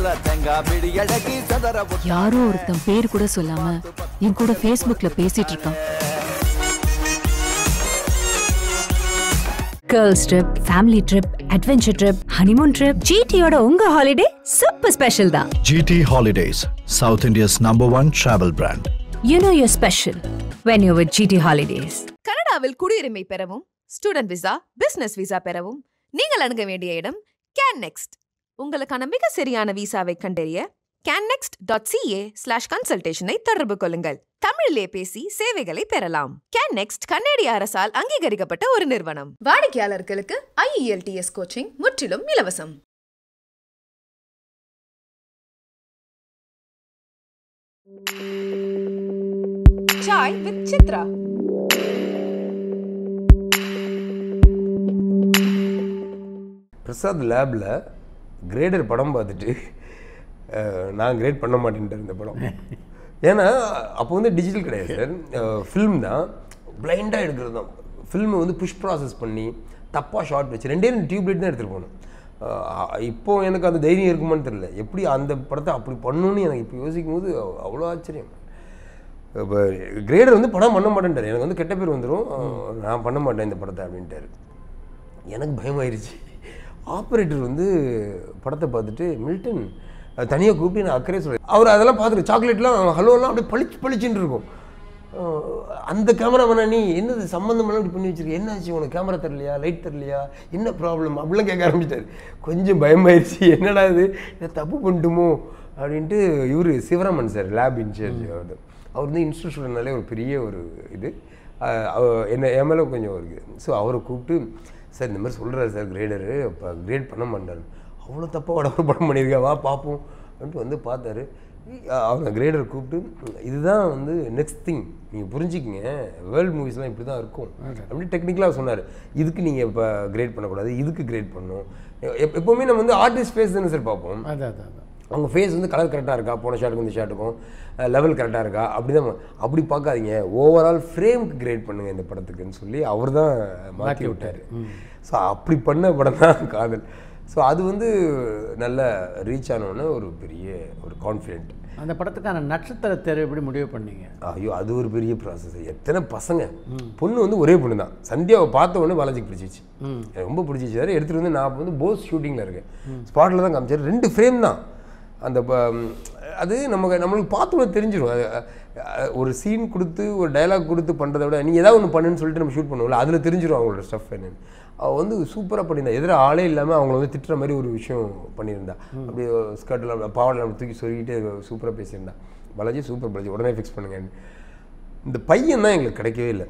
சொல்ற தேங்கா பிடி அழகி சதற விட்டா. யாரோ ஒருத்தன் பேர் கூட சொல்லாம என் கூட Facebookல பேசிட்டு இருக்கான் girls trip family trip adventure trip honeymoon trip ஜிடியோட உங்க ஹாலிடே சூப்பர் ஸ்பெஷல் தான் GT Holidays, South India's number one travel brand. You know your special when you with GT holidays கனடாவில் குடியுரிமை பெறவும் ஸ்டூடெண்ட் விசா பிசினஸ் விசா பெறவும் நீங்கள் அணுக வேண்டிய இடம் கேன் நெக்ஸ்ட் உங்களுக்கான மிக சரியான விசாவை கண்டறிய can next dot CA slash கன்சல்டேஷனை தொடர்பு கொள்ளுங்கள் தமிழிலே பேசி சேவைகளை பெறலாம் கேன் நெக்ஸ்ட் கன்னடிய அரசால் அங்கீகரிக்கப்பட்ட ஒரு நிறுவனம் வாடிக்கையாளர்களுக்கு ஐஇஎல்டிஎஸ் கோச்சிங் முற்றிலும் இலவசம் சாய் வித் சித்ரா பிரசாத் லேபில் கிரேடர் படம் பார்த்துட்டு அஹ், நான் கிரேட் பண்ண மாட்டேன்ட்டு இந்த படம் ஏன்னா அப்போ வந்து டிஜிட்டல் கிடையாது சார் ஃபில்ம் தான் பிளைண்டாக எடுக்கிறது தான் ஃபில்மை வந்து புஷ் ப்ராசஸ் பண்ணி தப்பாக ஷார்ட் வச்சு ரெண்டே ரெண்டு டியூப்லைட் தான் எடுத்துகிட்டு போகணும் அஹ், இப்போ எனக்கு அந்த தைரியம் இருக்குமான்னு தெரியல எப்படி அந்த படத்தை அப்படி பண்ணணும்னு எனக்கு இப்போ யோசிக்கும் போது அவ்- அவ்வளோ ஆச்சரியம் இப்போ கிரேடர் வந்து படம் பண்ண மாட்டேன்ட்டார் எனக்கு வந்து கெட்ட பேர் வந்துடும் நான் பண்ண மாட்டேன் இந்த படத்தை அப்படின்ட்டாரு எனக்கு பயமாயிருச்சு ஆப்ரேட்டர் வந்து படத்தை பார்த்துட்டு மில்டன் தனியாக கூப்பிட்டு நான் அக்கறை சொல்கிறேன் அவர் அதெல்லாம் பார்த்துட்டு சாக்லேட்லாம் ஹலோலாம் அப்படியே பளிச்சு பளிச்சுன்னு இருக்கும் அஹ் அந்த கேமராமேனா நீ என்னது சம்மந்தமெல்லாம் இப்படி பண்ணி வச்சிருக்க என்னாச்சு உனக்கு கேமரா தரலையா லைட் தரலையா என்ன ப்ராப்ளம் அப்படிலாம் கேட்க ஆரம்பிச்சிட்டாரு கொஞ்சம் பயமாயிருச்சு என்னடா இது இதை தப்பு பண்ணிட்டுமோ அப்படின்ட்டு இவர் சிவராமன் சார் லேப் இன்சார்ஜ் அவர் அவர் வந்து இன்ஸ்டியூஷன்னாலே ஒரு பெரிய ஒரு இது அஹ் அவ- என்ன என் மேலே கொஞ்சம் ஒரு ஸோ அவரை கூப்பிட்டு சார் இந்த மாதிரி சொல்கிறாரு சார் கிரேடரு இப்போ கிரேட் பண்ண மாட்டாரு அவ்வளோ தப்பாக உடம்பு படம் பண்ணியிருக்கா வா பார்ப்போம் அப்படின்ட்டு வந்து பார்த்தாரு அஹ் அவங்க கிரேடர் கூப்பிட்டு இதுதான் வந்து நெக்ஸ்ட் திங் நீங்கள் புரிஞ்சுக்கிங்க வேர்ல்டு மூவிஸ்லாம் இப்படி தான் இருக்கும் அப்படி டெக்னிக்கலாக சொன்னார் இதுக்கு நீங்கள் இப்போ கிரேட் பண்ணக்கூடாது இதுக்கு கிரேட் பண்ணணும் எப் எப்போவுமே நம்ம வந்து ஆர்டிஸ்ட் ஃபேஸ் தானே சார் பார்ப்போம் அதான் அதான் அதான் அவங்க ஃபேஸ் வந்து கலர் கரெக்டாக இருக்கா போன ஷாட்டுக்கும் இந்த ஷாட்டுக்கும் லெவல் கரெக்டாக இருக்கா அப்படி தான் அப்படி பார்க்காதீங்க ஓவரால் ஃப்ரேமுக்கு கிரேட் பண்ணுங்க இந்த படத்துக்குன்னு சொல்லி அவர் தான் மாற்றி விட்டார் ஸோ அப்படி பண்ண படம் தான் காதல் ஸோ அது வந்து நல்ல ரீச் ஆனோடனே ஒரு பெரிய ஒரு கான்ஃபிடென்ட் அந்த படத்துக்கான நட்சத்திர தேர்வு எப்படி முடிவு பண்ணீங்க ஐயோ அது ஒரு பெரிய ப்ராசஸ் எத்தனை பசங்க பொண்ணு வந்து ஒரே பொண்ணு தான் சந்தியாவை பார்த்த உடனே பாலாஜிக்கு பிடிச்சிச்சு எனக்கு ரொம்ப பிடிச்சிச்சு வேறு எடுத்துகிட்டு வந்து நான் அப்ப வந்து போஸ் ஷூட்டிங்கில் இருக்கேன் ஸ்பாட்டில் தான் காமிச்சாரு ரெண்டு ஃப்ரேம் தான் அந்த ப- அது நமக்கு நம்மளுக்கு பார்த்த உடனே தெரிஞ்சிடும் அது, அஹ், ஒரு சீன் கொடுத்து ஒரு டயலாக் கொடுத்து பண்ணுறதை விட நீ ஏதாவது ஒன்று பண்ணுன்னு சொல்லிட்டு நம்ம ஷூட் பண்ணுவோம்ல அதில் தெரிஞ்சிடும் அவங்களோட ஸ்டஃப் என்னன்னு அவள் வந்து சூப்பராக பண்ணியிருந்தா எதிர ஆளே இல்லாமல் அவங்கள வந்து திட்டுற மாதிரி ஒரு விஷயம் பண்ணியிருந்தா அப்படியே ஸ்கர்ட்டில் பாவடில் அப்படி தூக்கி சொல்லிக்கிட்டு சூப்பராக பேசியிருந்தா பாலாஜி சூப்பர் பாலாஜி உடனே ஃபிக்ஸ் பண்ணுங்கன்னு இந்த பையன் தான் எங்களுக்கு கிடைக்கவே இல்லை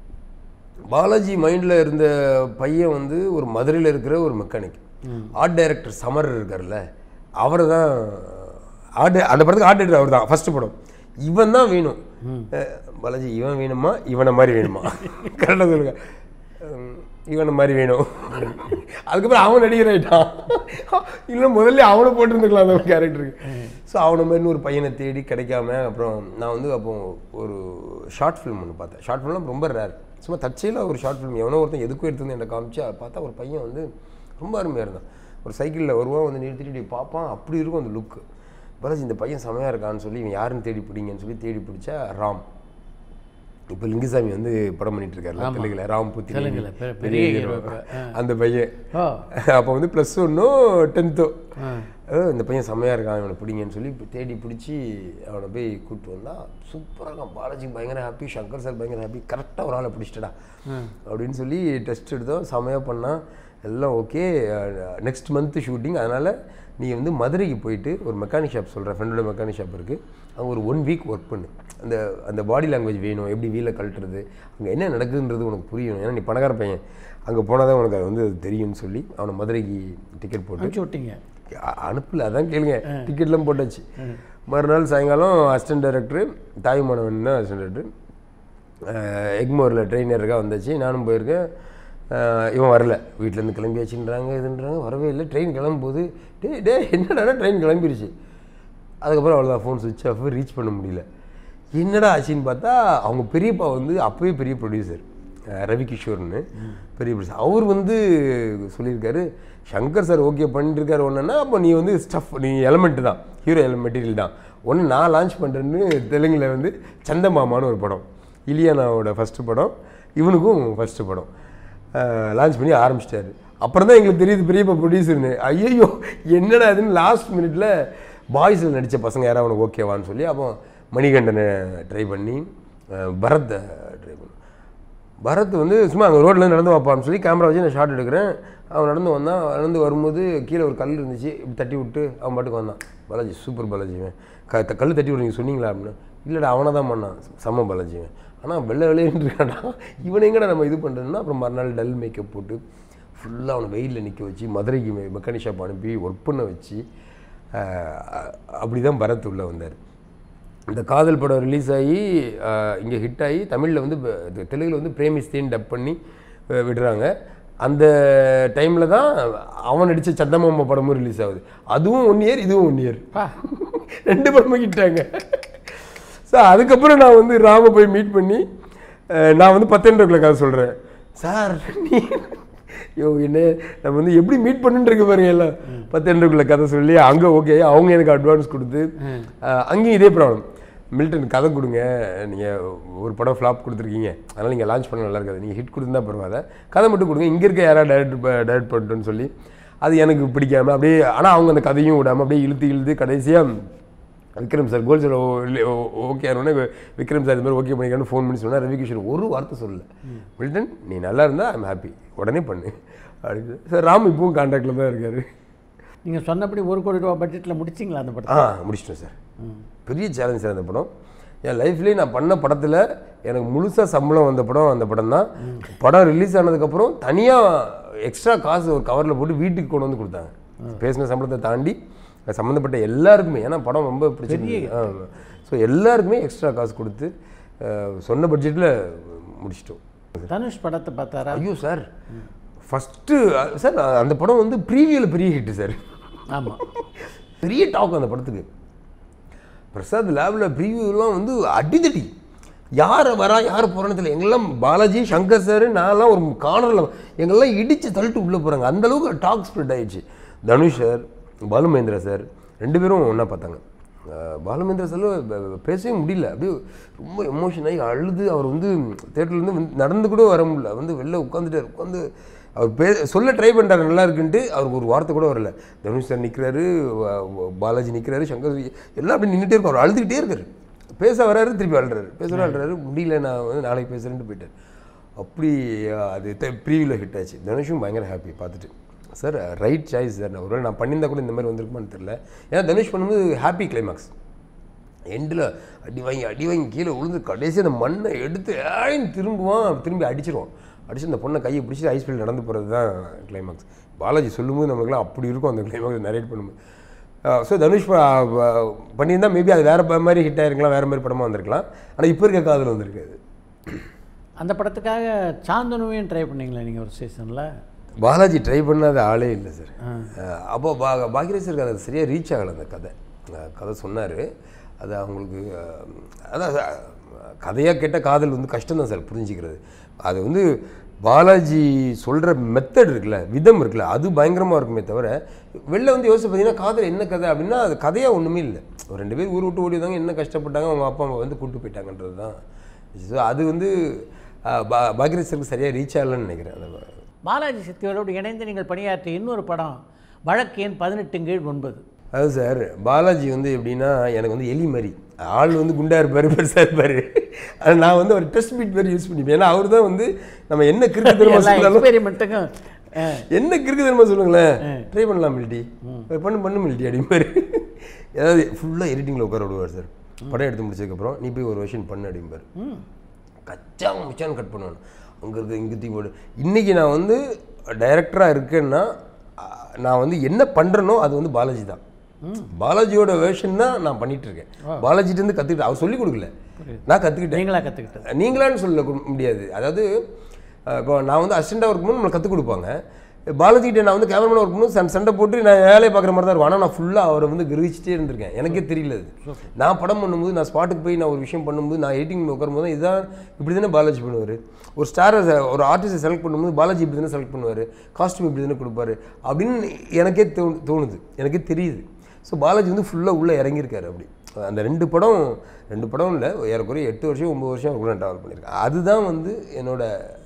பாலாஜி மைண்டில் இருந்த பையன் வந்து ஒரு மதுரையில் இருக்கிற ஒரு மெக்கானிக் ஆர்ட் டைரக்டர் சமர் இருக்கார்ல அவர் தான் ஆர்ட் அந்த படத்துக்கு ஆர்ட் டைரக்டர் அவர் தான் ஃபஸ்ட்டு படம் இவன் தான் வேணும் அஹ், பாலாஜி இவன் வேணுமா இவனை மாதிரி வேணுமா கரெக்டாக சொல்லுங்க உம், இவனை மாதிரி வேணும் அதுக்கப்புறம் அவன் நடிகர் ஆயிட்டான் இல்லை முதல்ல அவனை போட்டிருந்துக்கலாம் அந்த கேரக்டருக்கு ஸோ அவனை மாதிரி ஒரு பையனை தேடி கிடைக்காம அப்புறம் நான் வந்து அப்போ ஒரு ஷார்ட் ஃபிலிம் ஒன்று பார்த்தேன் ஷார்ட் ஃபிலிம் ரொம்ப ரேர் சும்மா தற்செயலாக ஒரு ஷார்ட் ஃபிலிம் எவனோ ஒருத்தன் எதுக்கும் எடுத்து வந்து என்னை காமிச்சு அதை பார்த்தா ஒரு பையன் வந்து ரொம்ப அருமையாக இருந்தான் ஒரு சைக்கிளில் வருவான் வந்து நிறுத்திட்டு இப்படி பார்ப்பான் அப்படி இருக்கும் அந்த லுக்கு பாலாஜி இந்த பையன் செமையாக இருக்கான்னு சொல்லி இவன் யாருன்னு தேடி பிடிங்கன்னு சொல்லி தேடி பிடிச்சா ராம் இப்போ லிங்குசாமி வந்து படம் பண்ணிட்டு இருக்காரு தெலுங்குல ராம் புத்தி தெலுங்குல பெ- பெரிய hero இப்ப. ஆ. அந்த பையன் ஓ அப்போ வந்து ப்ளஸ் ஒன்னோ டென்த்தோ இந்த பையன் செம்மையாக இருக்கான் இவனை பிடிங்கன்னு சொல்லி இப்ப தேடி பிடிச்சி அவனை போய் கூப்பிட்டு வந்தா சூப்பராக இருக்கான் பாலாஜி பயங்கர ஹாப்பி சங்கர் சார் பயங்கர ஹாப்பி கரெக்டாக ஒரு ஆளை பிடிச்சிட்டடா அப்படின்னு சொல்லி டெஸ்ட் எடுத்தோம் செம்மையாக பண்ணான் எல்லாம் ஓகே நெக்ஸ்ட் மந்த்து ஷூட்டிங் அதனால் நீ வந்து மதுரைக்கு போயிட்டு ஒரு மெக்கானிக் ஷாப் சொல்கிற ஃப்ரெண்டோட மெக்கானிக் ஷாப் இருக்குது அங்கே ஒரு ஒன் வீக் ஒர்க் பண்ணு அந்த அந்த பாடி லாங்குவேஜ் வேணும் எப்படி வீலை கழட்டுறது அங்கே என்ன நடக்குதுன்றது உனக்கு புரியணும் ஏன்னா நீ பணக்கார பையன் அங்கே போனால் தான் உனக்கு அது வந்து அது தெரியும்னு சொல்லி அவனை மதுரைக்கு டிக்கெட் போட்டு அனுப்பிச்சு விட்டீங்க அ- அனுப்பல அதான் கேளுங்க டிக்கெட்லாம் போட்டாச்சு மறுநாள் சாயங்காலம் அசிஸ்டன்ட் டைரக்டர் தாய்மானவன் தான் அசிஸ்டன்ட் டைரக்டர் எக்மோரில் ட்ரெயினருக்காக வந்தாச்சு நானும் போயிருக்கேன் அஹ் இவன் வரல வீட்டிலேருந்து கிளம்பியாச்சுன்றாங்க இதுன்றாங்க வரவே இல்லை ட்ரெயின் கிளம்பும்போது டே டே என்னடா ட்ரெயின் கிளம்பிருச்சு அதுக்கப்புறம் அவ்வளோதான் ஃபோன் சுவிட்ச் ஆஃப் ரீச் பண்ண முடியல என்னடா ஆச்சுன்னு பார்த்தா அவங்க பெரியப்பா வந்து அப்போவே பெரிய ப்ரொடியூசர் அஹ் ரவி கிஷோர்னு பெரிய ப்ரொடியூசர் அவர் வந்து சொல்லியிருக்காரு சங்கர் சார் ஓகே பண்ணிருக்காரு ஒன்றுன்னா அப்போ நீ வந்து ஸ்டஃப் நீ எலமெண்ட் தான் ஹீரோ மெட்டீரியல் தான் ஒன்று நான் லான்ச் பண்ணுறேன்னு தெலுங்கில் வந்து சந்தமாமான்னு ஒரு படம் இலியானாவோட ஃபஸ்ட்டு படம் இவனுக்கும் ஃபஸ்ட்டு படம் லான்ச் பண்ணி ஆரம்பிச்சிட்டாரு அப்புறம் தான் எங்களுக்கு தெரியுது பெரியப்பா ப்ரொடியூசர்னு ஐயோ என்னடா இதுன்னு லாஸ்ட் மினிட்ல பாய்ஸில் நடித்த பசங்க யாராவது அவனுக்கு ஓகேவான்னு சொல்லி அப்போ மணிகண்டனை ட்ரை பண்ணி அஹ் பரத்தை ட்ரை பண்ணி பரத் வந்து சும்மா அங்கே ரோட்டில் நடந்து வைப்பான்னு சொல்லி கேமரா வச்சு நான் ஷாட் எடுக்கிறேன் அவன் நடந்து வந்தான் நடந்து வரும்போது கீழே ஒரு கல் இருந்துச்சு இப்படி தட்டி விட்டு அவன் பாட்டுக்கு வந்தான் பாலாஜி சூப்பர் பாலாஜிவன் க த- கல் தட்டி விட்டு நீங்கள் சொன்னீங்களா அப்படின்னு இல்லைடா அவனை தான் பண்ணான் செம்ம பாலாஜிவன் ஆனால் வெள்ளை வெளியேன்னு இருக்காடா இவனை எங்கடா நம்ம இது பண்ணுறதுன்னா அப்புறம் மறுநாள் டல் மேக்கப் போட்டு ஃபுல்லாக அவனை வெயிலில் நிற்க வச்சு மதுரைக்கு மெக்கானிக் ஷாப் அனுப்பி ஒர்க் பண்ண வச்சு அப்படி தான் பரத் உள்ளே வந்தார் இந்த காதல் படம் ரிலீஸ் ஆகி இங்கே ஹிட் ஆகி தமிழில் வந்து ப- இது தெலுங்குல வந்து பிரேமிஸ்தேன் டப் பண்ணி அஹ், விடுறாங்க அந்த டைமில் தான் அவன் நடித்த சந்தமாமா படமும் ரிலீஸ் ஆகுது அதுவும் ஒன் இயர் இதுவும் ஒன் இயர் ரெண்டு படமும் ஹிட்டாங்க ஸோ அதுக்கப்புறம் நான் வந்து ராம போய் மீட் பண்ணி அஹ், நான் வந்து பத்தெண்டுக்குள்ள கதை சொல்கிறேன் சார் நீ யோ என்ன நம்ம வந்து எப்படி மீட் பண்ணுன்றிருக்கு பாருங்க எல்லாம் பத்தெண்டுக்குள்ள கதை சொல்லி அங்கே ஓகே அவங்க எனக்கு அட்வான்ஸ் கொடுத்து அஹ், அங்கேயும் இதே ப்ராப்ளம் மில்டன் கதை கொடுங்க நீங்கள் ஒரு படம் ஃப்ளாப் கொடுத்துருக்கீங்க அதனால் நீங்கள் லான்ச் பண்ண நல்லா இருக்காது நீங்கள் ஹிட் கொடுத்துருந்தா பரவாயில்ல கதை மட்டும் கொடுங்க இங்கே இருக்க யாராவது டைரக்ட் டைரக்ட் பண்ணிட்டோன்னு சொல்லி அது எனக்கு பிடிக்காம அப்படியே ஆனால் அவங்க அந்த கதையும் விடாமல் அப்படியே இழுத்து இழுத்து கடைசியாக விக்ரம் சார் கோல் சார் ஓகே ஆனோடனே விக்ரம் சார் இது மாதிரி ஓகே பண்ணிக்கலாம்னு ஃபோன் பண்ணி சொன்னார் ரவி கிஷோர் ஒரு வார்த்தை சொல்லல மில்டன் நீ நல்லா இருந்தால் ஐம் ஹாப்பி உடனே பண்ணு அப்படின்னு சார் ராம் இப்பவும் கான்டாக்டில் தான் இருக்கார் நீங்கள் சொன்னபடி ஒரு கோடி ரூபா பட்ஜெட்டில் முடிச்சிங்களா அந்த ஆ படத்தை முடிச்சிட்டோம் சார் பெரிய சேலஞ்ச் சார் அந்த படம் என் லைஃப்லேயே நான் பண்ண படத்தில் எனக்கு முழுசாக சம்பளம் வந்த படம் அந்த படம் தான் படம் ரிலீஸ் ஆனதுக்கப்புறம் தனியாக எக்ஸ்ட்ரா காசு ஒரு கவரில் போட்டு வீட்டுக்கு கொண்டு வந்து கொடுத்தாங்க பேசின சம்பளத்தை தாண்டி அது சம்மந்தப்பட்ட எல்லாருக்குமே ஏன்னா படம் ரொம்ப பிடிச்சிருக்கு ஸோ எல்லாருக்குமே எக்ஸ்ட்ரா காசு கொடுத்து அஹ், சொன்ன பட்ஜெட்டில் முடிச்சிட்டோம் தனுஷ் படத்தை பார்த்தாரா ஐயோ சார் ஃபஸ்ட்டு சார் அந்த படம் வந்து ப்ரீவியூவில் பெரிய ஹிட்டு சார் ஆமாம் பெரிய டாக் அந்த படத்துக்கு பிரசாத் லேபில் ப்ரீவியூலாம் வந்து அடிதடி யார் வரா யார் போகிறான்னு தெரியல எங்கெல்லாம் பாலாஜி சங்கர் சார் நான்லாம் ஒரு கார்னரில் எங்கெல்லாம் இடித்து தள்ளிட்டு உள்ளே போகிறாங்க அந்தளவுக்கு டாக் ஸ்ப்ரெட் ஆயிடுச்சு தனுஷ் சார் பாலுமேந்திரா சார் ரெண்டு பேரும் ஒன்றா பார்த்தாங்க அஹ் பாலுமேந்திரா சார் பேசவே முடியல அப்படியே ரொம்ப எமோஷன் ஆகி அழுது அவர் வந்து தேட்டர்லேருந்து வந்து நடந்து கூட வர முடியல வந்து வெளில உட்காந்துட்டார் உட்காந்து அவர் பே சொல்ல ட்ரை பண்ணுறாரு நல்லா இருக்குன்ட்டு அவருக்கு ஒரு வார்த்தை கூட வரல தனுஷ் சார் நிற்கிறாரு பாலாஜி நிற்கிறாரு சங்கர் எல்லாம் அப்படி நின்றுட்டே இருக்கும் அவர் அழுதுகிட்டே இருக்காரு பேச வராரு திருப்பி அழுறாரு பேச அழுறாரு முடியல நான் வந்து நாளைக்கு பேசுகிறேன்ட்டு போயிட்டார் அப்படி அஹ், அது ப்ரீவியூவில் ஹிட் ஆச்சு தனுஷும் பயங்கர ஹாப்பி பார்த்துட்டு சார் ரைட் சாய்ஸ் சார் நான் ஒருவேளை நான் பண்ணியிருந்தா கூட இந்த மாதிரி வந்திருக்குமான்னு தெரியல ஏன்னா தனுஷ் பண்ணும்போது ஹாப்பி கிளைமாக்ஸ் எண்டில் அடி வாங்கி அடி வாங்கி கீழே விழுந்து கடைசி அந்த மண்ணை எடுத்து ஏன்னு திரும்புவான் திரும்பி அடிச்சிருவான் அடிச்சு அந்த பொண்ணை கையை பிடிச்சி ஐஸ்ஃபீல்ட் நடந்து போகிறது தான் கிளைமாக்ஸ் பாலாஜி சொல்லும்போது நமக்குலாம் அப்படி இருக்கும் அந்த கிளைமாக்ஸ் நரேட் பண்ணும்போது ஸோ தனுஷ் ப- ப- பண்ணியிருந்தா மேபி அது வேறு மாதிரி ஹிட் ஆயிருக்கலாம் வேறு மாதிரி படமாக வந்திருக்கலாம் ஆனால் இப்போ இருக்க காதல் வந்திருக்காது அந்த படத்துக்காக சாந்தனுவையும் ட்ரை பண்ணீங்களா நீங்கள் ஒரு சீசனில் பாலாஜி ட்ரை பண்ணாத ஆளே இல்லை சார் அப்போ பா பாக்யராஜ் சாருக்கு அது சரியாக ரீச் ஆகலை அந்த கதை அஹ் கதை சொன்னார் அது அவங்களுக்கு அஹ், அதான் கதையாக கேட்ட காதல் வந்து கஷ்டம் தான் சார் புரிஞ்சிக்கிறது அது வந்து பாலாஜி சொல்கிற மெத்தட் இருக்குல்ல விதம் இருக்குல்ல அது பயங்கரமாக இருக்குமே தவிர வெளில வந்து யோசிச்சு பார்த்தீங்கன்னா காதல் என்ன கதை அப்படின்னா அது கதையாக ஒன்றுமே இல்லை ஒரு ரெண்டு பேர் ஊர் விட்டு ஓடி வந்தாங்க என்ன கஷ்டப்பட்டாங்க அவங்க அப்பா அம்மா வந்து கூட்டு போயிட்டாங்கன்றது தான் ஸோ அது வந்து அஹ், பா பாக்யராஜ் சாருக்கு சரியாக ரீச் ஆகலைன்னு நினைக்கிறேன் அந்த பாலாஜி சக்தியோடு இணைந்து நீங்கள் பணியாற்றிய இன்னொரு படம் வழக்கு எண் பதினெட்டு கீழ் ஒன்பது அது சார் பாலாஜி வந்து எப்படின்னா எனக்கு வந்து எலி மாதிரி ஆள் வந்து குண்டா இருப்பார் பெருசாக இருப்பார் அது நான் வந்து ஒரு டெஸ்ட் பீட் மாதிரி யூஸ் பண்ணிப்பேன் ஏன்னா அவர் தான் வந்து நம்ம என்ன கிறுக்கு தெரியுமா எல்லா சொன்னாலும் எக்ஸ்பெரிமெண்ட்டுக்கும் என்ன கிறுக்கு தெரியுமா சொல்லுங்களேன் ட்ரை பண்ணலாம் மில்டி பண்ணு பண்ணு மில்டி அப்படிம்பாரு ஏதாவது ஃபுல்லாக எடிட்டிங்கில் உட்கார விடுவார் சார் படம் எடுத்து முடிச்சதுக்கப்புறம் நீ போய் ஒரு வருஷன் பண்ணு அப்படிம்பாரு கச்சா முச்சான்னு கட் பண்ணுவேன் அங்கே இருக்க இங்கே தூக்கி போடு இன்றைக்கி நான் வந்து டைரக்டராக இருக்கேன்னா அஹ், நான் வந்து என்ன பண்ணுறனோ அது வந்து பாலாஜி தான் பாலாஜியோட வேர்ஷன் தான் நான் பண்ணிட்டு இருக்கேன் பாலாஜிட்டேருந்து கற்றுக்கிட்டேன் அவர் சொல்லிக் கொடுக்கல நான் கற்றுக்கிட்டேன் நீங்களா கற்றுக்கிட்டது நீங்களான்னு சொல்ல கு- முடியாது அதாவது அஹ், இப்போ நான் வந்து அசிஸ்டண்டாக இருக்கும்போது நம்மளை கற்றுக் கொடுப்பாங்க பாலாஜிகிட்ட நான் வந்து கேமராமேன் ஒர்க் பண்ணும் சண்டை சண்டை போட்டு நான் வேலையை பார்க்குற மாதிரி தான் இருக்கும் ஆனால் நான் ஃபுல்லாக அவரை வந்து கிரகிச்சிட்டே இருந்திருக்கேன் எனக்கே தெரியல அது நான் படம் பண்ணும்போது நான் ஸ்பாட்டுக்கு போய் நான் ஒரு விஷயம் பண்ணும்போது நான் எடிட்டிங் உட்காரும்போது தான் இதுதான் இப்படி தானே பாலாஜி பண்ணுவார் ஒரு ஸ்டாரை ஒரு ஆர்டிஸ்ட்டை செலக்ட் பண்ணும்போது பாலாஜி இப்படி தானே செலக்ட் பண்ணுவார் காஸ்டியூம் இப்படி தானே கொடுப்பாரு அப்படின்னு எனக்கே தோ தோணுது எனக்கே தெரியுது ஸோ பாலாஜி வந்து ஃபுல்லாக உள்ளே இறங்கியிருக்காரு அப்படி அந்த ரெண்டு படம் ரெண்டு படம் இல்லை ஏறக்குறைய எட்டு வருஷம் ஒம்பது வருஷம் கூட ட்ராவல் பண்ணியிருக்கேன் அதுதான் வந்து என்னோட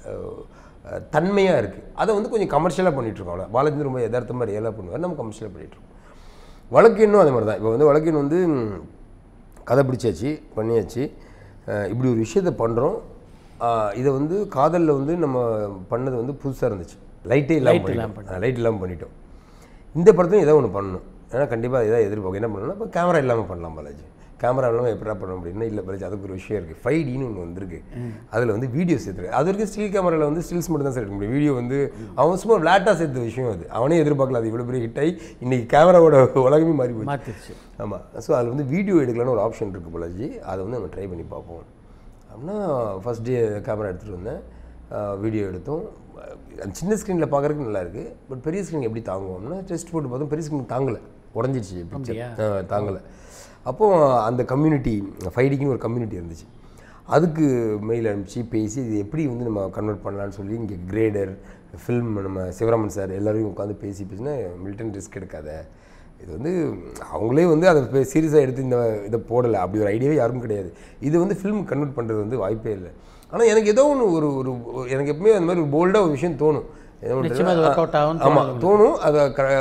தன்மையாக இருக்குது அதை வந்து கொஞ்சம் கமர்ஷியலாக பண்ணிகிட்ருக்கோம் அவ்வளோ பாலாஜி வந்து ரொம்ப யதார்த்தமாக ரியலாக பண்ணுவார் நம்ம கமர்ஷியலாக பண்ணிகிட்ருக்கோம் வழக்கு இன்னும் அதே மாதிரி தான் இப்போ வந்து வழக்கின் வந்து ம், கதை பிடிச்சாச்சு பண்ணியாச்சு அஹ் இப்படி ஒரு விஷயத்தை பண்ணுறோம் இதை வந்து காதலில் வந்து நம்ம பண்ணது வந்து புதுசாக இருந்துச்சு லைட்டே இல்லாமல் பண்ணிட்டோம் லைட் இல்லாமல் பண்ணிட்டோம் இந்த படத்தையும் ஏதோ ஒன்று பண்ணணும் ஏன்னா கண்டிப்பாக இதாக எதிர்பார்க்க என்ன பண்ணணும்னா இப்போ கேமரா இல்லாமல் பண்ணலாம் பாலாஜி கேமரா இல்லாமல் எப்படா பண்ண அப்படின்னா இல்லை பாலாஜி அதுக்கு ஒரு விஷயம் இருக்குது ஃபைவ் டின்னு ஒன்று வந்திருக்கு அதில் வந்து வீடியோ சேர்த்துருக்கு அது வரைக்கும் ஸ்டில் கேமராவில் வந்து ஸ்டில்ஸ் மட்டும் தான் சேர்க்க முடியும் வீடியோ வந்து அவன் சும்மா விளாட்டாக சேர்த்த விஷயம் அது அவனே எதிர்பார்க்கல அது இவ்வளோ பெரிய ஹிட் ஆகி இன்றைக்கி கேமராவோட உலகமே மாறி போச்சு மாற்றிடுச்சு ஆமாம் ஸோ அதில் வந்து வீடியோ எடுக்கலான்னு ஒரு ஆப்ஷன் இருக்குது பாலாஜி அதை வந்து நம்ம ட்ரை பண்ணி பார்ப்போம் அப்படின்னா ஃபஸ்ட் டே கேமரா எடுத்துகிட்டு வந்தேன் வீடியோ எடுத்தோம் அந்த சின்ன ஸ்க்ரீனில் பார்க்குறதுக்கு நல்லா இருக்குது பட் பெரிய ஸ்க்ரீன் எப்படி தாங்குவோம்னா டெஸ்ட் போட்டு பார்த்தோம் பெரிய ஸ்க்ரீன் தாங்கலை உடஞ்சிடுச்சு பிக்சர் தாங்கலை அப்போது அந்த கம்யூனிட்டி ஃபைடிக்குன்னு ஒரு கம்யூனிட்டி இருந்துச்சு அதுக்கு மெயில் அனுப்பிச்சு பேசி இது எப்படி வந்து நம்ம கன்வெர்ட் பண்ணலான்னு சொல்லி இங்கே கிரேடர் ஃபில்ம் நம்ம சிவராமன் சார் எல்லாரையும் உட்காந்து பேசி பேசினா மில்டன் ரிஸ்க் எடுக்காத இது வந்து அவங்களே வந்து அதை சீரியஸாக எடுத்து இந்த இதை போடலை அப்படி ஒரு ஐடியாவே யாருக்கும் கிடையாது இது வந்து ஃபில்ம் கன்வெர்ட் பண்ணுறது வந்து வாய்ப்பே இல்லை ஆனால் எனக்கு ஏதோ ஒன்று ஒரு ஒரு ஒரு- எனக்கு எப்பவுமே அந்த மாதிரி ஒரு போல்டாக ஒரு விஷயம் தோணும் நிச்சயமா அது work out ஆகும்னு ஆமாம் தோணும் அது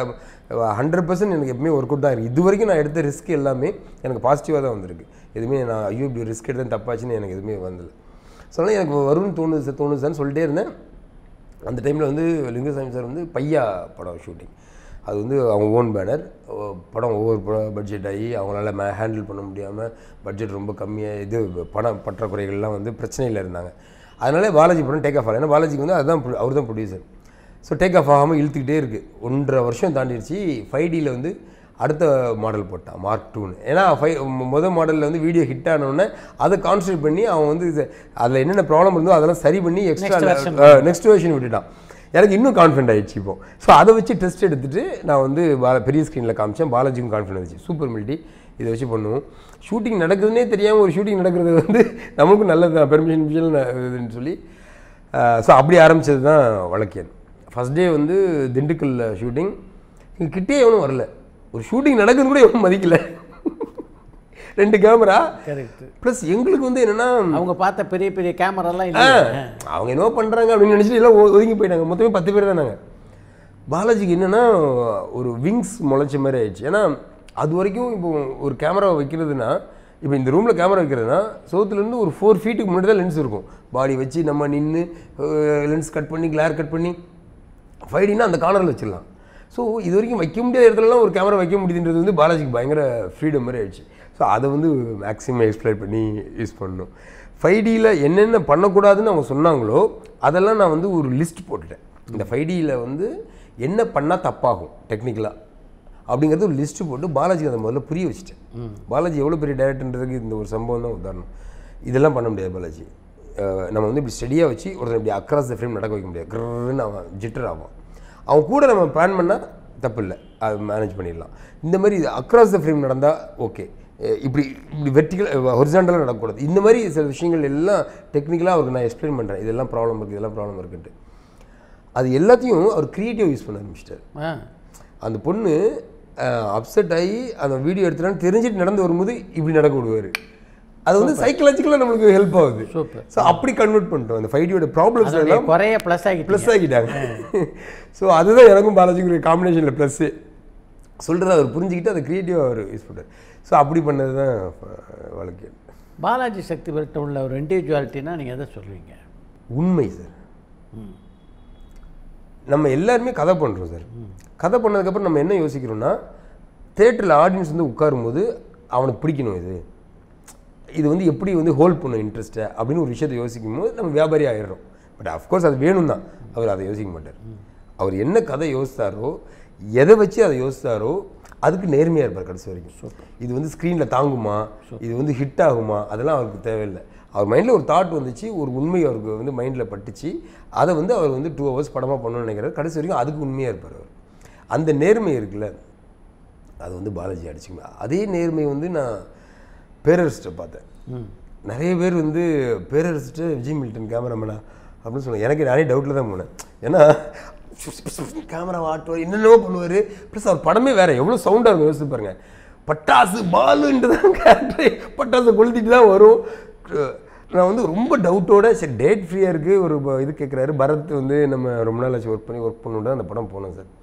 ஹண்ட்ரட் பர்சன்ட் எனக்கு எப்பவுமே ஒர்க் அவுட் தான் இருக்குது இது வரைக்கும் நான் எடுத்த ரிஸ்க் எல்லாமே எனக்கு பாசிட்டிவாக தான் வந்திருக்கு எதுவுமே நான் ஐயோ இப்படி ரிஸ்க் எடுத்தேன் தப்பாச்சுன்னு எனக்கு எதுவுமே வந்தல ஸோ அதனால எனக்கு வரும்னு தோணுது சார் தோணுது சார்னு சொல்லிட்டே இருந்தேன் அந்த டைமில் வந்து லிங்கசாமி சார் வந்து பையா படம் ஷூட்டிங் அது வந்து அவங்க ஓன் பேனர் படம் ஒவ்வொரு பட்ஜெட் ஆகி அவங்களால மே ஹேண்டில் பண்ண முடியாமல் பட்ஜெட் ரொம்ப கம்மியாக இது பணம் பற்றாக்குறைகள்லாம் வந்து பிரச்சனையில் இருந்தாங்க அதனால பாலாஜி படம் டேக் ஆஃப் ஆகல ஏன்னா பாலாஜிக்கு வந்து அதுதான் அவர் தான் ப்ரொடியூசர் ஸோ டேக் ஆஃப் ஆகாமல் இழுத்துக்கிட்டே இருக்குது ஒன்றரை வருஷம் தாண்டிடுச்சு ஃபைவ் டியில் வந்து அடுத்த மாடல் போட்டான் மார்க் டூன்னு ஏன்னா ஃபைவ் முதல் மாடலில் வந்து வீடியோ ஹிட் ஆனோடனே அதை கான்சன்ட்ரேட் பண்ணி அவன் வந்து அதில் என்னென்ன ப்ராப்ளம் இருந்தோ அதெல்லாம் சரி பண்ணி எக்ஸ்ட்ரா நெக்ஸ்ட் வெர்ஷன் விட்டுட்டான் எனக்கு இன்னும் கான்ஃபிடென்ட் ஆயிடுச்சு இப்போ ஸோ அதை வச்சு டெஸ்ட் எடுத்துட்டு நான் வந்து பால பெரிய ஸ்க்ரீனில் காமிச்சேன் பாலாஜிக்கும் கான்ஃபிடென்ட் இருந்துச்சு சூப்பர் மில்டி இதை வச்சு பண்ணுவோம் ஷூட்டிங் நடக்குதுன்னே தெரியாமல் ஒரு ஷூட்டிங் நடக்கிறது வந்து நமக்கும் நல்லது தான் பெர்மிஷன் இதுன்னு சொல்லி ஸோ அப்படி ஆரம்பிச்சது தான் வழக்கியன் ஃபஸ்ட் டே வந்து திண்டுக்கல்ல ஷூட்டிங் இங்கே கிட்டே எவனும் வரல ஒரு ஷூட்டிங் நடக்குதுன்னு கூட எவனும் மதிக்கல ரெண்டு கேமரா கரெக்ட் ப்ளஸ் எங்களுக்கு வந்து என்னென்னா அவங்க பார்த்த பெரிய பெரிய கேமராலாம் ஆ, இல்லை அவங்க என்னவோ பண்ணுறாங்க அப்படின்னு நினச்சிட்டு எல்லாம் ஒ- ஒதுங்கி போயிட்டாங்க மொத்தமே பத்து பேர் தான் நாங்கள் பாலாஜிக்கு என்னென்னா ஒரு விங்ஸ் முளைச்ச மாதிரி ஆயிடுச்சு ஏன்னா அது வரைக்கும் இப்போ ஒரு கேமரா வைக்கிறதுனா இப்போ இந்த ரூமில் கேமரா வைக்கிறதுனா சோத்துலேருந்து ஒரு ஃபோர் ஃபீட்டுக்கு முன்னாடி தான் லென்ஸ் இருக்கும் பாடி வச்சு நம்ம நின்று லென்ஸ் கட் பண்ணி கிளார் கட் பண்ணி ஃபைடினா அந்த கார்னரில் வச்சிடலாம் ஸோ இது வரைக்கும் வைக்க முடியாத இடத்துலலாம் ஒரு கேமரா வைக்க முடியுதுன்றது வந்து பாலாஜிக்கு பயங்கர ஃப்ரீடம் மாதிரி ஆயிடுச்சு ஸோ அதை வந்து மேக்ஸிமம் எக்ஸ்ப்ளைன் பண்ணி யூஸ் பண்ணணும் ஃபைவ் டியில் என்னென்ன பண்ணக்கூடாதுன்னு அவங்க சொன்னாங்களோ அதெல்லாம் நான் வந்து ஒரு லிஸ்ட் போட்டுட்டேன் இந்த ஃபைவ் டியில் வந்து என்ன பண்ணால் தப்பாகும் டெக்னிக்கலாக அப்படிங்கிறது ஒரு லிஸ்ட்டு போட்டு பாலாஜிக்கு அதை முதல்ல புரிய வச்சுட்டேன் பாலாஜி எவ்வளோ பெரிய டேரக்டர்ன்றதுக்கு இந்த ஒரு சம்பவம் தான் உதாரணம் இதெல்லாம் பண்ண முடியாது பாலாஜி அஹ் நம்ம வந்து இப்படி ஸ்டடியாக வச்சு ஒருத்தர் இப்படி அக்ராஸ் த ஃப்ரேம் நடக்க வைக்க முடியாது கிரன்னு அவன் ஜிட்டர் ஆவான் அவன் கூட நம்ம பிளான் பண்ணால் தப்பு இல்லை அது மேனேஜ் பண்ணிடலாம் இந்த மாதிரி அக்ராஸ் த ஃப்ரேம் நடந்தால் ஓகே இப்படி இப்படி வெர்டிக்கல் ஹொரிசாண்டலாக நடக்கக்கூடாது இந்த மாதிரி சில விஷயங்கள் எல்லாம் டெக்னிக்கலாக அவருக்கு நான் எக்ஸ்பிளைன் பண்ணுறேன் இதெல்லாம் ப்ராப்ளம் இருக்குது இதெல்லாம் ப்ராப்ளம் இருக்குன்ட்டு அது எல்லாத்தையும் அவர் க்ரியேட்டிவ் யூஸ் பண்ண ஆரம்பிச்சிட்டார் ஆ அந்த பொண்ணு அப்செட் ஆகி அந்த வீடியோ எடுத்துட்டான்னு தெரிஞ்சுட்டு நடந்து வரும்போது இப்படி நடக்க விடுவார் அது வந்து சைக்கலாஜிக்கலாக நம்மளுக்கு ஹெல்ப் ஆகுது Super. ஸோ அப்படி கன்வெர்ட் பண்ணிட்டோம் அந்த ஃபைடியோட ப்ராப்ளம்ஸ் அதனுடைய எல்லாம் குறைய ப்ளஸ் ஆகிட்டு ப்ளஸ் ஆகிட்டாங்க ஸோ அதுதான் எனக்கும் பாலாஜிக்கு காம்பினேஷனில் ப்ளஸ்ஸு சொல்கிறத அவர் புரிஞ்சுக்கிட்டு அதை க்ரியேட்டிவாக அவர் யூஸ் பண்ணார் ஸோ அப்படி பண்ணது தான் வழக்கு பாலாஜி சக்தி பெற்ற உள்ள ஒரு இண்டிவிஜுவாலிட்டினா நீங்கள் எதை சொல்லுவீங்க உண்மை சார் நம்ம எல்லாருமே கதை பண்ணுறோம் சார் கதை பண்ணதுக்கப்புறம் நம்ம என்ன யோசிக்கிறோம்னா தேட்டரில் ஆடியன்ஸ் வந்து உட்காரும்போது அவனுக்கு பிடிக்கணும் இது இது வந்து எப்படி வந்து ஹோல்ட் பண்ணும் இன்ட்ரெஸ்ட்டை அப்படின்னு ஒரு விஷயத்தை யோசிக்கும் போது நம்ம வியாபாரி ஆயிடுறோம் பட் அஃப்கோர்ஸ் அது வேணும் தான் அவர் அதை யோசிக்க மாட்டார் அவர் என்ன கதை யோசித்தாரோ எதை வச்சு அதை யோசித்தாரோ அதுக்கு நேர்மையாக இருப்பார் கடைசி வரைக்கும் இது வந்து ஸ்க்ரீனில் தாங்குமா இது வந்து ஹிட் ஆகுமா அதெல்லாம் அவருக்கு தேவையில்லை அவர் மைண்டில் ஒரு தாட் வந்துச்சு ஒரு உண்மை அவருக்கு வந்து மைண்டில் பட்டுச்சு அதை வந்து அவர் வந்து டூ ஹவர்ஸ் படமாக பண்ணணும்னு நினைக்கிறார் கடைசி வரைக்கும் அதுக்கு உண்மையாக இருப்பார் அவர் அந்த நேர்மை இருக்குல்ல அது வந்து பாலாஜி அடிச்சுங்க அதே நேர்மை வந்து நான் பேரரசிட்ட பார்த்தேன் நிறைய பேர் வந்து பேரரசிட்ட விஜய் மில்டன் கேமராமேனா அப்படின்னு சொன்னாங்க எனக்கு நானே டவுட்டில் தான் போனேன் ஏன்னா கேமரா ஆட்டுவார் என்னென்னவோ பண்ணுவார் ப்ளஸ் அவர் படமே வேறு எவ்வளோ சவுண்டாக இருக்கும் யோசிச்சு பாருங்க பட்டாசு பாலுன்ட்டு தான் கேரக்டர் பட்டாசு கொளுத்திட்டு தான் வரும் நான் வந்து ரொம்ப டவுட்டோட சரி டேட் ஃப்ரீயாக இருக்குது ஒரு ப- இது கேட்குறாரு பரத் வந்து நம்ம ரொம்ப நாள் ஆச்சு ஒர்க் பண்ணி ஒர்க் பண்ணுட்டு அந்த படம் போனோம் சார்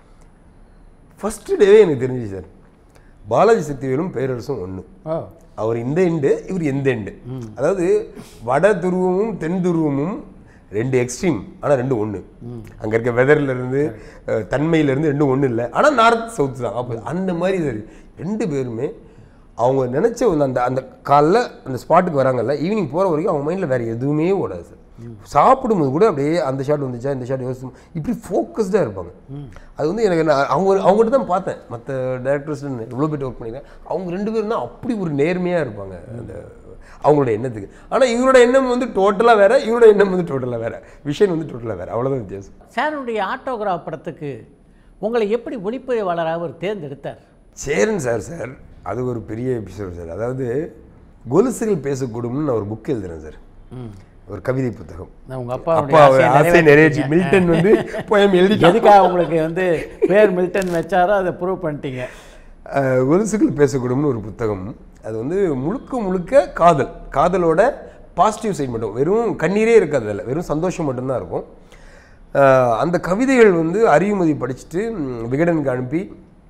ஃபஸ்ட்டு டேவே எனக்கு தெரிஞ்சுச்சு சார் பாலாஜி சக்திவேலும் பேரரசும் ஒன்று ஓ அவர் இந்த எண்டு இவர் எந்த எண்டு அதாவது வட துருவமும் தென் துருவமும் ரெண்டு எக்ஸ்ட்ரீம் ஆனால் ரெண்டு ஒன்று அங்கே இருக்க வெதர்ல இருந்து அஹ், தன்மையில இருந்து ரெண்டும் ஒன்றும் இல்லை ஆனால் நார்த் சவுத் தான் அப்போ அந்த மாதிரி சரி ரெண்டு பேருமே அவங்க நினச்ச ஒரு அந்த அந்த காலைல அந்த ஸ்பாட்டுக்கு வராங்கல்ல ஈவினிங் போகிற வரைக்கும் அவங்க மைண்டில் வேறு எதுவுமே ஓடாது சார் சாப்பிடும்போது கூட அப்படியே அந்த ஷாட் வந்துச்சா இந்த ஷாட் யோசிச்சு இப்படி ஃபோக்கஸ்டாக இருப்பாங்க அது வந்து எனக்கு நான் அவங்க அவங்ககிட்ட தான் பார்த்தேன் மற்ற டேரக்டர்ஸ் இவ்வளோ பேர் ஒர்க் பண்ணியிருக்கேன் அவங்க ரெண்டு பேரும் தான் அப்படி ஒரு நேர்மையாக இருப்பாங்க அந்த அவங்களோட எண்ணத்துக்கு ஆனால் இவரோட எண்ணம் வந்து டோட்டலாக வேற இவரோட எண்ணம் வந்து டோட்டலாக வேற விஷயம் வந்து டோட்டலாக வேற அவ்வளோதான் வித்தியாசம் சாருடைய ஆட்டோகிராஃப் படத்துக்கு உங்களை எப்படி ஒளிப்பதிவாளராக அவர் தேர்ந்தெடுத்தார் சேரன் சார் சார் அது ஒரு பெரிய எபிசோட் சார் அதாவது கொலுசுகள் பேசக்கூடும்னு நான் ஒரு புக் எழுதுறேன் சார் ஒரு கவிதை புத்தகம் நான் உங்க அப்பா அப்பாவுடைய ஆசையை ஆசை நிறைவேற்றி நிறைவேற்றிட்டீங்க. மில்டன் வந்து போயம் எழுதி எதுக்காக உங்களுக்கு வந்து பேர் மில்டன் வச்சாரோ அதை ப்ரூவ் பண்ணிட்டீங்க அஹ், கொலுசுகள் பேசக்கூடும்னு ஒரு புத்தகம் அது வந்து முழுக்க முழுக்க காதல் காதலோட பாசிட்டிவ் சைட் மட்டும் வெறும் கண்ணீரே இருக்காது அதில் வெறும் சந்தோஷம் மட்டும்தான் இருக்கும் அஹ், அந்த கவிதைகள் வந்து அறிவுமதி படிச்சுட்டு ம், விகடனுக்கு அனுப்பி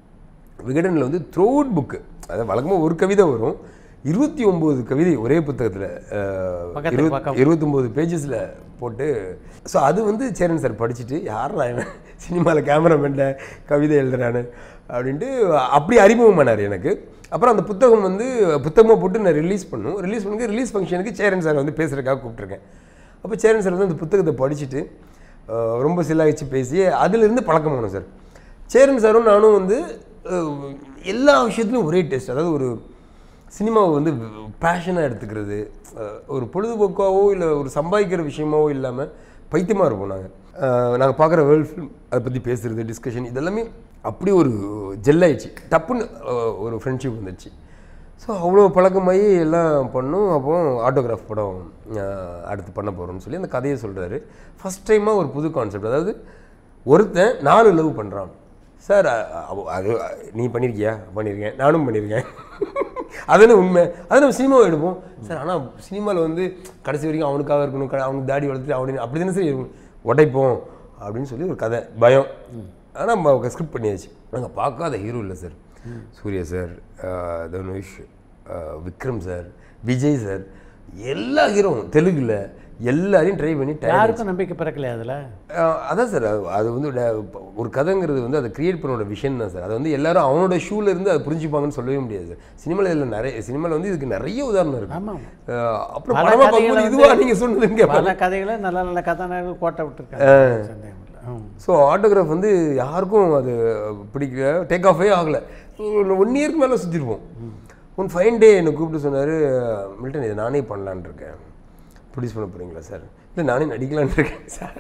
விகடனில் வந்து த்ரோட் புக்கு அதாவது வழக்கமாக ஒரு கவிதை வரும் இருபத்தி ஒம்பது கவிதை ஒரே புத்தகத்தில் பக்கத்துக்கு பக்கம். இருபத்தொம்போது பேஜஸில் போட்டு ஸோ அது வந்து சேரன் சார் படிச்சுட்டு யாரா இவன் சினிமாவில் கேமராமேன்ல கவிதை எழுதுறான்னு அப்படின்ட்டு அப்படி அறிமுகமானார் எனக்கு அப்புறம் அந்த புத்தகம் வந்து புத்தகமாக போட்டு நான் ரிலீஸ் பண்ணும் ரிலீஸ் பண்ணி ரிலீஸ் ஃபங்க்ஷனுக்கு சேரன் சார் வந்து பேசுகிறதுக்காக கூப்பிட்ருக்கேன் அப்போ சேரன் சார் வந்து அந்த புத்தகத்தை படிச்சுட்டு அஹ், ரொம்ப சிலாகிச்சு பேசி அதிலிருந்து பழக்கமானோம் சார் சேரன் சாரும் நானும் வந்து அஹ், எல்லா விஷயத்துலையும் ஒரே டேஸ்ட் அதாவது ஒரு சினிமாவை வந்து பேஷனாக எடுத்துக்கிறது அஹ், ஒரு பொழுதுபோக்காவோ இல்லை ஒரு சம்பாதிக்கிற விஷயமாவோ இல்லாமல் பைத்தியமாக இருப்போம் நாங்கள் நாங்கள் பார்க்குற வேர்ல்ட் ஃபிலிம் அதை பற்றி பேசுகிறது டிஸ்கஷன் இதெல்லாமே அப்படி ஒரு ஜெல்லாயிடுச்சு டப்புன்னு அஹ், ஒரு ஃப்ரெண்ட்ஷிப் வந்துடுச்சு ஸோ அவ்வளோ பழக்கமாகி எல்லாம் பண்ணோம் அப்போ ஆட்டோகிராஃப் படம் அஹ், அடுத்து பண்ண போகிறோம்னு சொல்லி அந்த கதையை சொல்கிறாரு ஃபஸ்ட் டைமாக ஒரு புது கான்செப்ட் அதாவது ஒருத்தன் நாலு லவ் பண்ணுறான் சார் அ- அ- அது நீ பண்ணியிருக்கியா பண்ணியிருக்கேன் நானும் பண்ணியிருக்கேன் அதுன்னு உண்மை அதை நம்ம சினிமாவை எடுப்போம் சார் ஆனால் சினிமாவில் வந்து கடைசி வரைக்கும் அவனுக்காக இருக்கணும் க- அவனுக்கு தாடி வளர்த்துட்டு அவனு அப்படி தானே சார் இருக்கணும். உடைப்போம் அப்படின்னு சொல்லி ஒரு கதை பயம் ஆனால் நம்ம ஸ்கிரிப்ட் பண்ணியாச்சு நாங்கள் பார்க்காத ஹீரோ இல்லை சார் சூர்யா சார் அஹ், தனுஷ் அஹ், விக்ரம் சார் விஜய் சார் எல்லா ஹீரோவும் தெலுங்குல எல்லாரையும் ட்ரை பண்ணி tired யாருக்கும் நம்பிக்கை பிறக்கலையா அதில் அஹ் அதான் சார் அது- அது வந்து ட- ஒரு கதைங்கிறது வந்து அதை கிரியேட் பண்ணோட விஷயம் தான் சார் அது வந்து எல்லாரும் அவனோட ஷூல இருந்து அதை புரிஞ்சுப்பாங்கன்னு சொல்லவே முடியாது சார் சினிமாவில் இதில் நிறைய சினிமாவில் வந்து இதுக்கு நிறைய உதாரணம் இருக்கு ஆமாம். அஹ் அப்புறம் பல படமா கதைகளை பார்க்கும்போது வந்து- இதுவா நீங்கள் சொன்னதுங்க பல கதைகளை நல்ல நல்ல கதாநாயகர்கள் கோட்டை விட்டுருக்காங்க சந்தேகம் இல்லை. ம். ஸோ ஆட்டோகிராஃப் வந்து யாருக்கும் அது பிடிக்கல டேக் ஆஃபே ஆகலை ஒன் இயர்க்கு மேலே சுற்றிருப்போம் ஒன் ஃபைன் டே என்னை கூப்பிட்டு சொன்னார் மில்டன் இதை நானே பண்ணலான்னு இருக்கேன் ப்ரொடியூஸ் பண்ண போகிறீங்களா சார் இல்லை நானே நடிக்கலான்னு இருக்கேன் சார்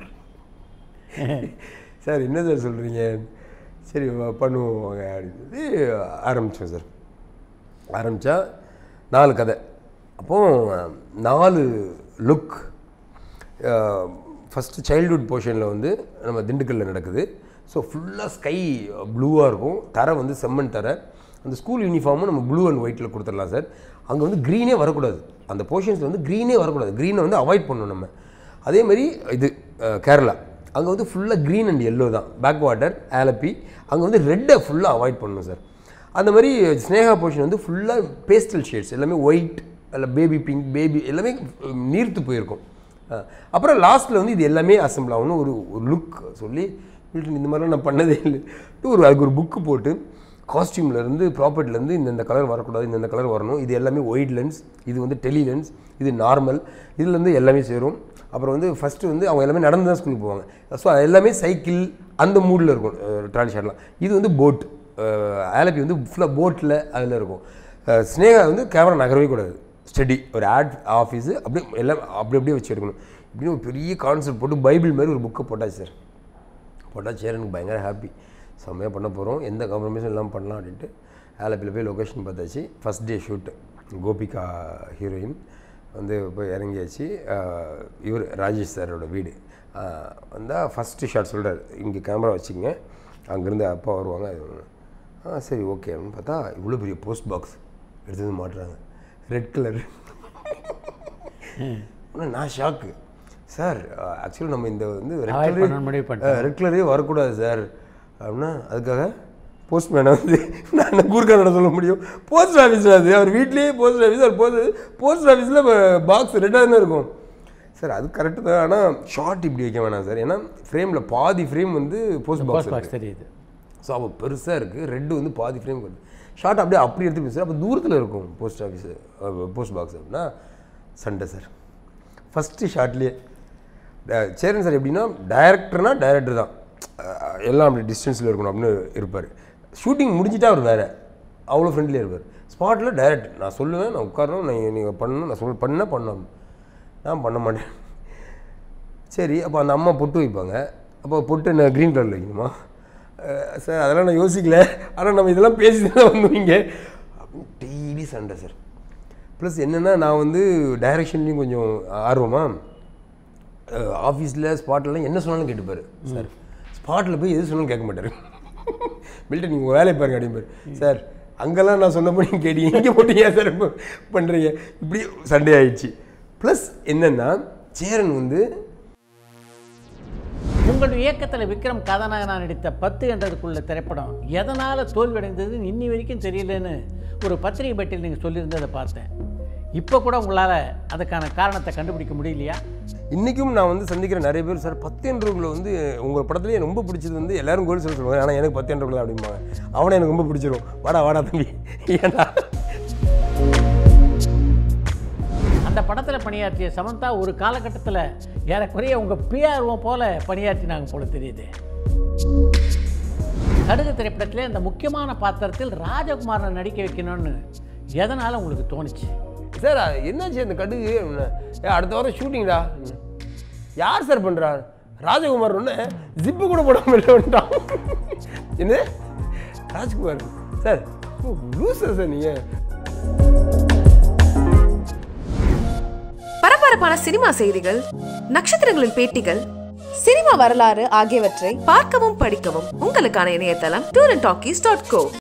சார் என்ன சார் சொல்கிறீங்க சரி வா- பண்ணுவோம் வாங்க அப்படின்னு சொல்லி ஆரம்பித்தோம் சார் ஆரம்பித்தா நாலு கதை அப்போது நாலு லுக் ஃபஸ்ட்டு சைல்ட்ஹுட் போர்ஷனில் வந்து நம்ம திண்டுக்கல்லில் நடக்குது ஸோ ஃபுல்லாக ஸ்கை ப்ளூவாக இருக்கும் தரை வந்து செம்மண் தரை அந்த ஸ்கூல் யூனிஃபார்மும் நம்ம ப்ளூ அண்ட் ஒயிட்டில் கொடுத்துடலாம் சார் அங்கே வந்து க்ரீனே வரக்கூடாது அந்த போர்ஷன்ஸில் வந்து க்ரீனே வரக்கூடாது க்ரீனை வந்து அவாய்ட் பண்ணணும் நம்ம அதே மாதிரி இது அஹ், கேரளா அங்கே வந்து ஃபுல்லாக க்ரீன் அண்ட் எல்லோ தான் பேக் வாட்டர் ஆலப்பி அங்கே வந்து ரெட்டை ஃபுல்லாக அவாய்ட் பண்ணணும் சார் அந்த மாதிரி ஸ்னேகா போர்ஷன் வந்து ஃபுல்லாக பேஸ்டல் ஷேட்ஸ் எல்லாமே ஒயிட் அல்ல பேபி பிங்க் பேபி எல்லாமே உம், நீர்த்து போயிருக்கும் அஹ், அப்புறம் லாஸ்ட்டில் வந்து இது எல்லாமே அசம்பிள் ஆகணும் ஒரு ஒரு லுக் சொல்லி மில்டன் இந்த மாதிரிலாம் நான் பண்ணதே இல்லை ஒரு அதுக்கு ஒரு புக்கு போட்டு காஸ்டியூம்லேருந்து ப்ராப்பர்ட்டிலேருந்து இந்தந்த கலர் வரக்கூடாது இந்தந்த கலர் வரணும் இது எல்லாமே ஒயிட் லென்ஸ் இது வந்து டெலி லென்ஸ் இது நார்மல் இதுலேருந்து எல்லாமே சேரும் அப்புறம் வந்து ஃபஸ்ட்டு வந்து அவங்க எல்லாமே நடந்து தான் ஸ்கூலுக்கு போவாங்க ஸோ எல்லாமே சைக்கிள் அந்த மூடில் இருக்கும் ட்ராலி ஷாட்லாம் இது வந்து போட் ஆலப்பி வந்து ஃபுல்லாக போட்டில் அதில் இருக்கும் அஹ், ஸ்னேகா வந்து கேமரா நகரவே கூடாது ஸ்டடி ஒரு ஆட் ஆஃபீஸு அப்படியே எல்லாம் அப்படி அப்படியே வச்சு எடுக்கணும் இப்படின்னு ஒரு பெரிய கான்செப்ட் போட்டு பைபிள் மாதிரி ஒரு புக்கை போட்டாச்சு சார் போட்டால் சரி எனக்கு பயங்கர ஹாப்பி செம்மையாக பண்ண போகிறோம் எந்த காம்ப்ரமைஸும் இல்லாமல் பண்ணலாம் அப்படின்ட்டு ஆலப்பியில் போய் லொக்கேஷன் பார்த்தாச்சு first day shoot Gopika heroine வந்து போய் இறங்கியாச்சு இவர் ராஜேஷ் சாரோட வீடு வந்தால் ஃபஸ்ட்டு ஷாட் சொல்கிறார் இங்கே கேமரா வச்சுங்க அங்கேருந்து அப்பா வருவாங்க அது ஒண்ணு. ஆ சரி ஓகே அப்படின்னு பார்த்தா இவ்வளோ பெரிய போஸ்ட் பாக்ஸ் எடுத்து வந்து மாட்டுறாங்க ரெட் கலர் ஆனால் நான் ஷாக்கு சார் ஆக்சுவலி நம்ம இந்த வந்து ரெட் Avoid கலரே பண்ணணும்னு முடிவு பண்ணிட்டோம். ரெட் கலரே வரக்கூடாது சார் அப்படின்னா அதுக்காக போஸ்ட்மேனை வந்து நான் கூர்க்கா நட சொல்ல முடியும் போஸ்ட் ஆஃபீஸில் அது அவர் வீட்லேயே போஸ்ட் ஆஃபீஸ் அவர் போஸ்ட் போஸ்ட் ஆஃபீஸில் பாக்ஸ் ரெட்டாக தானே இருக்கும் சார் அது கரெக்டு தான் ஆனால் ஷார்ட் இப்படி வைக்க வேணாம் சார் ஏன்னா ஃப்ரேமில் பாதி ஃப்ரேம் வந்து போஸ்ட் போஸ்ட் பாக்ஸ் பாக்ஸ் தெரியுது ஸோ அப்போ பெருசாக இருக்குது ரெட்டு வந்து பாதி ஃப்ரேம் வருது ஷார்ட் அப்படியே அப்படி எடுத்து போய் சார் அப்போ தூரத்தில் இருக்கும் போஸ்ட் ஆஃபீஸு போஸ்ட் பாக்ஸ் அப்படின்னா சண்டை சார் ஃபஸ்ட்டு ஷார்ட்லேயே சேரன் சார் எப்படின்னா டைரக்டர்னா டைரக்டர் தான் அஹ் எல்லாம் அப்படி டிஸ்டன்ஸில் இருக்கணும் அப்படின்னு இருப்பார் ஷூட்டிங் முடிஞ்சிட்டா அவர் வேறு அவ்வளோ ஃப்ரெண்ட்லியாக இருப்பார் ஸ்பாட்டில் டைரக்ட் நான் சொல்லுவேன் நான் உட்காரணும் நான் நீங்கள் பண்ணணும் நான் சொல் பண்ண பண்ணணும் நான் பண்ண மாட்டேன் சரி அப்போ அந்த அம்மா பொட்டு வைப்பாங்க அப்போ பொட்டு என்ன க்ரீன் கலரில் வைக்கணுமா அஹ் சார் அதெல்லாம் நான் யோசிக்கல ஆனால் நம்ம இதெல்லாம் பேசி தான் வந்தீங்க அப்படின்னு டெய்லி சண்டை சார் ப்ளஸ் என்னென்னா நான் வந்து டைரக்ஷன்லேயும் கொஞ்சம் ஆர்வமாக ஆஃபீஸில் ஸ்பாட்லலாம் என்ன சொன்னாலும் கேட்டுப்பார் சார் ஸ்பாட்டில் போய் எது சொன்னாலும் கேட்க மாட்டார் மில்டன் நீங்கள் வேலையை பாருங்க அப்படிம்பார் சார் அங்கெல்லாம் நான் சொன்னபடி நீங்க கேட்டீங்க இங்கே போட்டு ஏன் சார் இப்போ பண்ணுறீங்க இப்படி சண்டே ஆயிடுச்சு ப்ளஸ் என்னென்னா சேரன் வந்து உங்கள் இயக்கத்தில் விக்ரம் கதாநாயகனா நடித்த பத்து என்றதுக்குள்ள திரைப்படம் எதனால் தோல்வியடைந்ததுன்னு இன்னி வரைக்கும் தெரியலன்னு ஒரு பத்திரிகை பட்டியல் நீங்கள் சொல்லியிருந்ததை பார்த்தேன் இப்போ கூட உங்களால் அதுக்கான காரணத்தை கண்டுபிடிக்க முடியலையா இன்றைக்கும் நான் வந்து சந்திக்கிற நிறைய பேர் சார் பத்து என்றுக்குள்ள வந்து உங்கள் படத்துலேயே ரொம்ப பிடிச்சது வந்து எல்லாரும் கோல் சொல்ல சொல்லுவாங்க ஆனால் எனக்கு பத்து என்றுக்குள்ள அப்படிம்பாங்க அவனை எனக்கு ரொம்ப பிடிச்சிரும் வாடா வாடா தம்பி ஏன்டா அந்த படத்தில் பணியாற்றிய சமந்தா ஒரு காலகட்டத்தில் ஏறக்குறைய உங்கள் பிஆர்ஓ போல பணியாற்றினாங்க போல தெரியுது கடுகு திரைப்படத்திலே அந்த முக்கியமான பாத்திரத்தில் ராஜகுமாரனை நடிக்க வைக்கணும்னு எதனால் உங்களுக்கு தோணுச்சு சார் அது என்னாச்சு அந்த கடுகு அப்படின்னா, ஏய், அடுத்த வாரம் ஷூட்டிங்டா யார் சார் பண்ணுறா ராஜகுமார் ஒன்று ஜிப்பு கூட போடாமல் இல்லை வந்துட்டான் என்ன ராஜ்குமார் சார் லூசா சார் நீங்கள் பரபரப்பான சினிமா செய்திகள் நட்சத்திரங்களின் பேட்டிகள் சினிமா வரலாறு ஆகியவற்றை பார்க்கவும் படிக்கவும் உங்களுக்கான இணையதளம் tour and talkies dot go